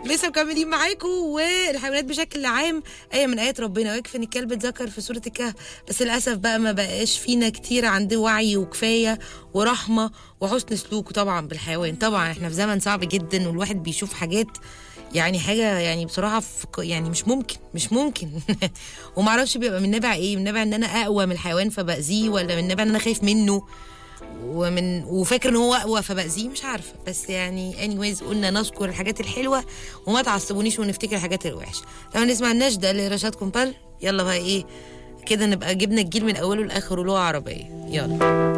لسه مكملين معاكم والحيوانات بشكل عام ايه من ايات ربنا ويكفي ان الكلب اتذكر في سوره الكهف بس للاسف بقى ما بقاش فينا كتير عنده وعي وكفايه ورحمه وحسن سلوك طبعا بالحيوان طبعا احنا في زمن صعب جدا والواحد بيشوف حاجات يعني حاجه يعني بصراحه في يعني مش ممكن مش ممكن ومعرفش بيبقى من نابع ايه من نابع ان انا اقوى من الحيوان فباذيه ولا من نابع ان انا خايف منه ومن وفاكر ان هو اقوى فباذيه مش عارفه بس يعني اني قلنا نذكر الحاجات الحلوه وما تعصبونيش ونفتكر الحاجات الوحشه لما نسمع النشده لرشاد كومبال يلا بقى ايه كده نبقى جبنا الجيل من اوله لاخره له عربيه يلا